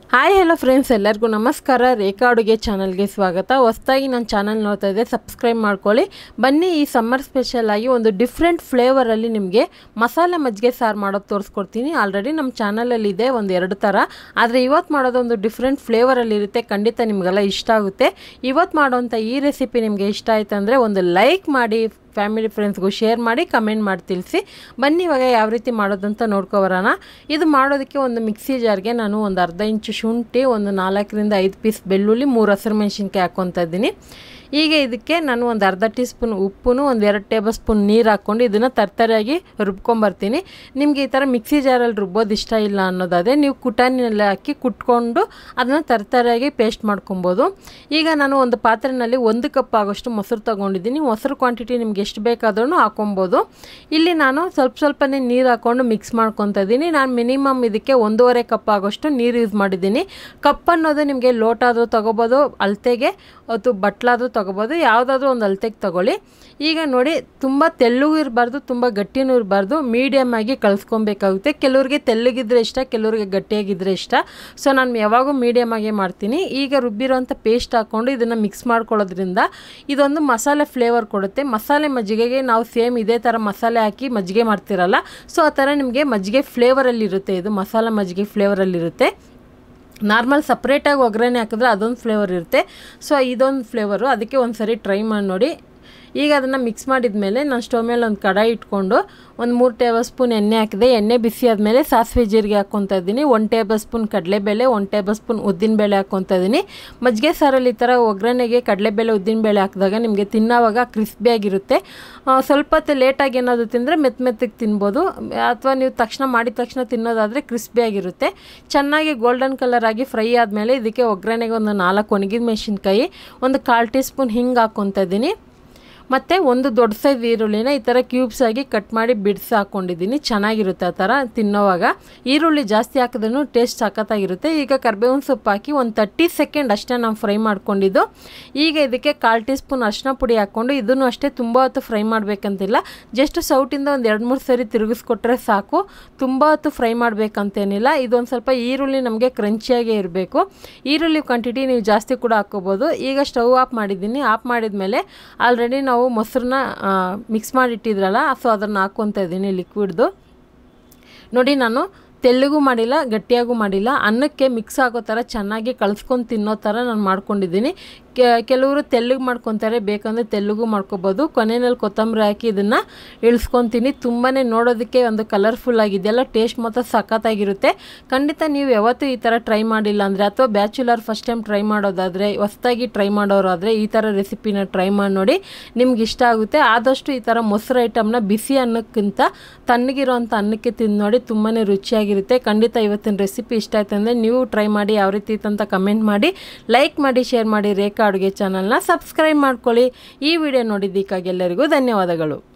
hi hello friends ಎಲ್ಲರಿಗೂ ನಮಸ್ಕಾರ ರೇಖಾ ಅಡುಗೆ ಚಾನಲ್ಗೆ ಸ್ವಾಗತ ಹೊಸದಾಗಿ ನನ್ನ ಚಾನಲ್ ನೋಡ್ತಾ ಇದ್ದೆ ಸಬ್ಸ್ಕ್ರೈಬ್ ಮಾಡ್ಕೊಳ್ಳಿ ಬನ್ನಿ ಈ ಸಮ್ಮರ್ ಸ್ಪೆಷಲ್ ಆಗಿ ಒಂದು ಡಿಫ್ರೆಂಟ್ ಫ್ಲೇವರಲ್ಲಿ ನಿಮಗೆ ಮಸಾಲೆ ಮಜ್ಜಿಗೆ ಸಾರು ಮಾಡೋದು ತೋರಿಸ್ಕೊಡ್ತೀನಿ ಆಲ್ರೆಡಿ ನಮ್ಮ ಚಾನಲಲ್ಲಿ ಇದೆ ಒಂದು ಎರಡು ಥರ ಆದರೆ ಇವತ್ತು ಮಾಡೋದು ಒಂದು ಡಿಫ್ರೆಂಟ್ ಫ್ಲೇವರಲ್ಲಿ ಇರುತ್ತೆ ಖಂಡಿತ ನಿಮಗೆಲ್ಲ ಇಷ್ಟ ಆಗುತ್ತೆ ಇವತ್ತು ಮಾಡೋವಂಥ ಈ ರೆಸಿಪಿ ನಿಮಗೆ ಇಷ್ಟ ಆಯ್ತು ಅಂದರೆ ಒಂದು ಲೈಕ್ ಮಾಡಿ ಫ್ಯಾಮಿಲಿ ಫ್ರೆಂಡ್ಸ್ಗೂ ಶೇರ್ ಮಾಡಿ ಕಮೆಂಟ್ ಮಾಡಿ ತಿಳಿಸಿ ಬನ್ನಿ ಇವಾಗ ಯಾವ ರೀತಿ ಮಾಡೋದಂತ ನೋಡ್ಕೊಬರೋಣ ಇದು ಮಾಡೋದಕ್ಕೆ ಒಂದು ಮಿಕ್ಸಿ ಜಾರ್ಗೆ ನಾನು ಒಂದು ಅರ್ಧ ಇಂಚು ಶುಂಠಿ ಒಂದು ನಾಲ್ಕರಿಂದ ಐದು ಪೀಸ್ ಬೆಳ್ಳುಳ್ಳಿ ಮೂರು ಹಸಿರು ಮೆಣಸಿನ್ಕಾಯಿ ಹಾಕ್ಕೊತಾ ಇದ್ದೀನಿ ಈಗ ಇದಕ್ಕೆ ನಾನು ಒಂದು ಅರ್ಧ ಟೀ ಸ್ಪೂನ್ ಉಪ್ಪು ಒಂದು ಎರಡು ಟೇಬಲ್ ಸ್ಪೂನ್ ನೀರು ಹಾಕ್ಕೊಂಡು ಇದನ್ನು ತರ್ತರಿಯಾಗಿ ರುಬ್ಕೊಂಬರ್ತೀನಿ ನಿಮಗೆ ಈ ಥರ ಮಿಕ್ಸಿ ಜಾರಲ್ಲಿ ರುಬ್ಬೋದು ಇಷ್ಟ ಇಲ್ಲ ಅನ್ನೋದಾದರೆ ನೀವು ಕುಟಾನಿನಲ್ಲಿ ಹಾಕಿ ಕುಟ್ಕೊಂಡು ಅದನ್ನು ತರ್ತರಿಯಾಗಿ ಪೇಸ್ಟ್ ಮಾಡ್ಕೊಬೋದು ಈಗ ನಾನು ಒಂದು ಪಾತ್ರೆಯಲ್ಲಿ ಒಂದು ಕಪ್ ಆಗೋಷ್ಟು ಮೊಸರು ತೊಗೊಂಡಿದ್ದೀನಿ ಮೊಸರು ಕ್ವಾಂಟಿಟಿ ನಿಮ್ಗೆ ಎಷ್ಟು ಬೇಕಾದ್ರೂ ಹಾಕೊಬೋದು ಇಲ್ಲಿ ನಾನು ಸ್ವಲ್ಪ ಸ್ವಲ್ಪನೇ ನೀರು ಹಾಕ್ಕೊಂಡು ಮಿಕ್ಸ್ ಮಾಡ್ಕೊತಾ ಇದ್ದೀನಿ ನಾನು ಮಿನಿಮಮ್ ಇದಕ್ಕೆ ಒಂದೂವರೆ ಕಪ್ ಆಗೋಷ್ಟು ನೀರು ಯೂಸ್ ಮಾಡಿದ್ದೀನಿ ಕಪ್ ಅನ್ನೋದು ನಿಮಗೆ ಲೋಟ ಆದರೂ ತೊಗೋಬೋದು ಅಳತೆಗೆ ಅಥವಾ ಬಟ್ಲಾದರೂ ತೊಗೋಬೋದು ಯಾವುದಾದ್ರೂ ಒಂದು ಅಳತೆಗೆ ತೊಗೊಳ್ಳಿ ಈಗ ನೋಡಿ ತುಂಬ ತೆಳ್ಳಗೂ ಇರಬಾರ್ದು ತುಂಬ ಗಟ್ಟಿನೂ ಇರಬಾರ್ದು ಮೀಡಿಯಮ್ ಆಗಿ ಕಲಿಸ್ಕೊಬೇಕಾಗುತ್ತೆ ಕೆಲವ್ರಿಗೆ ತೆಳ್ಳಗಿದ್ರೆ ಇಷ್ಟ ಕೆಲವ್ರಿಗೆ ಗಟ್ಟಿಯಾಗಿದ್ದರೆ ಇಷ್ಟ ಸೊ ನಾನು ಯಾವಾಗೂ ಮೀಡಿಯಮ್ ಆಗಿ ಮಾಡ್ತೀನಿ ಈಗ ರುಬ್ಬಿರೋಂಥ ಪೇಸ್ಟ್ ಹಾಕ್ಕೊಂಡು ಇದನ್ನು ಮಿಕ್ಸ್ ಮಾಡ್ಕೊಳ್ಳೋದ್ರಿಂದ ಇದೊಂದು ಮಸಾಲೆ ಫ್ಲೇವರ್ ಕೊಡುತ್ತೆ ಮಸಾಲೆ ಮಜ್ಜಿಗೆಗೆ ನಾವು ಸೇಮ್ ಇದೇ ಥರ ಮಸಾಲೆ ಹಾಕಿ ಮಜ್ಜಿಗೆ ಮಾಡ್ತಿರಲ್ಲ ಸೊ ಆ ಥರ ನಿಮಗೆ ಮಜ್ಜಿಗೆ ಫ್ಲೇವರಲ್ಲಿರುತ್ತೆ ಇದು ಮಸಾಲೆ ಮಜ್ಜಿಗೆ ಫ್ಲೇವರಲ್ಲಿರುತ್ತೆ ನಾರ್ಮಲ್ ಸಪ್ರೇಟಾಗಿ ಒಗ್ಗರಣೆ ಹಾಕಿದ್ರೆ ಅದೊಂದು ಫ್ಲೇವರ್ ಇರುತ್ತೆ ಸೊ ಇದೊಂದು ಫ್ಲೇವರು ಅದಕ್ಕೆ ಒಂದು ಸರಿ ಟ್ರೈ ಮಾಡಿ ನೋಡಿ ಈಗ ಅದನ್ನು ಮಿಕ್ಸ್ ಮಾಡಿದ ಮೇಲೆ ನಾನು ಸ್ಟವ್ ಮೇಲೆ ಒಂದು ಕಡಾಯಿ ಇಟ್ಕೊಂಡು ಒಂದು ಮೂರು ಟೇಬಲ್ ಸ್ಪೂನ್ ಎಣ್ಣೆ ಹಾಕಿದೆ ಎಣ್ಣೆ ಬಿಸಿ ಆದಮೇಲೆ ಸಾಸಿವೆ ಜೀರಿಗೆ ಹಾಕ್ಕೊತಾ ಇದ್ದೀನಿ ಒಂದು ಟೇಬಲ್ ಸ್ಪೂನ್ ಕಡಲೆಬೇಳೆ ಒಂದು ಟೇಬಲ್ ಸ್ಪೂನ್ ಉದ್ದಿನಬೇಳೆ ಹಾಕ್ಕೊತಾ ಇದ್ದೀನಿ ಮಜ್ಜಿಗೆ ಸಾರಲ್ಲಿ ಈ ಥರ ಒಗ್ಗರಣೆಗೆ ಕಡಲೆಬೇಳೆ ಉದ್ದಿನಬೇಳೆ ಹಾಕಿದಾಗ ನಿಮಗೆ ತಿನ್ನೋವಾಗ ಕ್ರಿಸ್ಪಿಯಾಗಿರುತ್ತೆ ಸ್ವಲ್ಪ ಹೊತ್ತು ಲೇಟಾಗಿ ಏನಾದರೂ ತಿಂದರೆ ಮೆತ್ತ ಮೆತ್ತಗೆ ತಿನ್ಬೋದು ಅಥವಾ ನೀವು ತಕ್ಷಣ ಮಾಡಿದ ತಕ್ಷಣ ತಿನ್ನೋದಾದರೆ ಕ್ರಿಸ್ಪಿಯಾಗಿರುತ್ತೆ ಚೆನ್ನಾಗಿ ಗೋಲ್ಡನ್ ಕಲರ್ ಆಗಿ ಫ್ರೈ ಆದಮೇಲೆ ಇದಕ್ಕೆ ಒಗ್ಗರಣೆಗೆ ಒಂದು ನಾಲ್ಕು ಒಣಗಿದ ಮೆಣಸಿನ್ಕಾಯಿ ಒಂದು ಕಾಲು ಟೀ ಸ್ಪೂನ್ ಹಿಂಗೆ ಹಾಕ್ಕೊತಾ ಇದ್ದೀನಿ ಮತ್ತು ಒಂದು ದೊಡ್ಡ ಸೈಜ್ ಈರುಳ್ಳಿನ ಈ ಥರ ಕ್ಯೂಬ್ಸ್ ಆಗಿ ಕಟ್ ಮಾಡಿ ಬಿಡಿಸಿ ಹಾಕ್ಕೊಂಡಿದ್ದೀನಿ ಚೆನ್ನಾಗಿರುತ್ತೆ ಆ ಥರ ತಿನ್ನೋವಾಗ ಈರುಳ್ಳಿ ಜಾಸ್ತಿ ಹಾಕಿದ್ರೂ ಟೇಸ್ಟ್ ಸಖತ್ತಾಗಿರುತ್ತೆ ಈಗ ಕರ್ಬೇವಿನ ಸೊಪ್ಪು ಹಾಕಿ ಒಂದು ತರ್ಟಿ ಸೆಕೆಂಡ್ ಅಷ್ಟೇ ನಾವು ಫ್ರೈ ಮಾಡ್ಕೊಂಡಿದ್ದು ಈಗ ಇದಕ್ಕೆ ಕಾಲು ಟೀ ಸ್ಪೂನ್ ಅರಿಶಿನ ಪುಡಿ ಹಾಕ್ಕೊಂಡು ಇದನ್ನು ಅಷ್ಟೇ ತುಂಬ ಹೊತ್ತು ಫ್ರೈ ಮಾಡಬೇಕಂತಿಲ್ಲ ಜಸ್ಟ್ ಸೌಟಿಂದ ಒಂದು ಎರಡು ಮೂರು ಸರಿ ತಿರುಗಿಸ್ಕೊಟ್ರೆ ಸಾಕು ತುಂಬ ಹೊತ್ತು ಫ್ರೈ ಮಾಡಬೇಕಂತೇನಿಲ್ಲ ಇದೊಂದು ಸ್ವಲ್ಪ ಈರುಳ್ಳಿ ನಮಗೆ ಕ್ರಂಚಿಯಾಗೇ ಇರಬೇಕು ಈರುಳ್ಳಿ ಕ್ವಾಂಟಿಟಿ ನೀವು ಜಾಸ್ತಿ ಕೂಡ ಹಾಕ್ಕೋಬೋದು ಈಗ ಸ್ಟವ್ ಆಫ್ ಮಾಡಿದ್ದೀನಿ ಆಫ್ ಮಾಡಿದ ಮೇಲೆ ಆಲ್ರೆಡಿ ನಾವು ನಾವು ಮೊಸರನ್ನ ಮಿಕ್ಸ್ ಮಾಡಿಟ್ಟಿದ್ರಲ್ಲ ಸೊ ಅದನ್ನು ಹಾಕ್ಕೊತಾ ಇದ್ದೀನಿ ಲಿಕ್ವಿಡ್ದು ನೋಡಿ ನಾನು ತೆಳ್ಳಗೂ ಮಾಡಿಲ್ಲ ಗಟ್ಟಿಯಾಗೂ ಮಾಡಿಲ್ಲ ಅನ್ನಕ್ಕೆ ಮಿಕ್ಸ್ ಆಗೋ ಥರ ಚೆನ್ನಾಗಿ ಕಳ್ಸ್ಕೊಂಡು ತಿನ್ನೋ ಥರ ನಾನು ಮಾಡ್ಕೊಂಡಿದ್ದೀನಿ ಕೆಲವರು ತೆಳ್ಳಗೆ ಮಾಡ್ಕೊತಾರೆ ಬೇಕಂದರೆ ತೆಳ್ಳಗೂ ಮಾಡ್ಕೊಬೋದು ಕೊನೆಯಲ್ಲಿ ಕೊತ್ತಂಬರಿ ಹಾಕಿ ಇದನ್ನು ಇಳಿಸ್ಕೊತೀನಿ ತುಂಬಾ ನೋಡೋದಕ್ಕೆ ಒಂದು ಕಲರ್ಫುಲ್ ಆಗಿದೆಯಲ್ಲ ಟೇಸ್ಟ್ ಮಾತ್ರ ಸಖತ್ತಾಗಿರುತ್ತೆ ಖಂಡಿತ ನೀವು ಯಾವತ್ತೂ ಈ ಥರ ಟ್ರೈ ಮಾಡಿಲ್ಲ ಅಂದರೆ ಅಥವಾ ಬ್ಯಾಚುಲರ್ ಫಸ್ಟ್ ಟೈಮ್ ಟ್ರೈ ಮಾಡೋದಾದರೆ ಹೊಸ್ದಾಗಿ ಟ್ರೈ ಮಾಡೋರಾದರೆ ಈ ಥರ ರೆಸಿಪಿನ ಟ್ರೈ ಮಾಡಿ ನೋಡಿ ನಿಮ್ಗೆ ಇಷ್ಟ ಆಗುತ್ತೆ ಆದಷ್ಟು ಈ ಥರ ಮೊಸರು ಐಟಮ್ನ ಬಿಸಿ ಅನ್ನಕ್ಕಿಂತ ತಣ್ಣಗಿರೋಂಥ ಅನ್ನಕ್ಕೆ ತಿಂದು ನೋಡಿ ತುಂಬಾ ರುಚಿಯಾಗಿರುತ್ತೆ ಖಂಡಿತ ಇವತ್ತಿನ ರೆಸಿಪಿ ಇಷ್ಟ ಆಯ್ತು ಅಂದರೆ ನೀವು ಟ್ರೈ ಮಾಡಿ ಯಾವ ರೀತಿ ಇತ್ತಂತ ಕಮೆಂಟ್ ಮಾಡಿ ಲೈಕ್ ಮಾಡಿ ಶೇರ್ ಮಾಡಿ ರೇಖಾ ಅಡುಗೆ ಚಾನಲ್ನ ಸಬ್ಸ್ಕ್ರೈಬ್ ಮಾಡ್ಕೊಳ್ಳಿ ಈ ವಿಡಿಯೋ ನೋಡಿದ್ದಕ್ಕಾಗಿ ಎಲ್ಲರಿಗೂ ಧನ್ಯವಾದಗಳು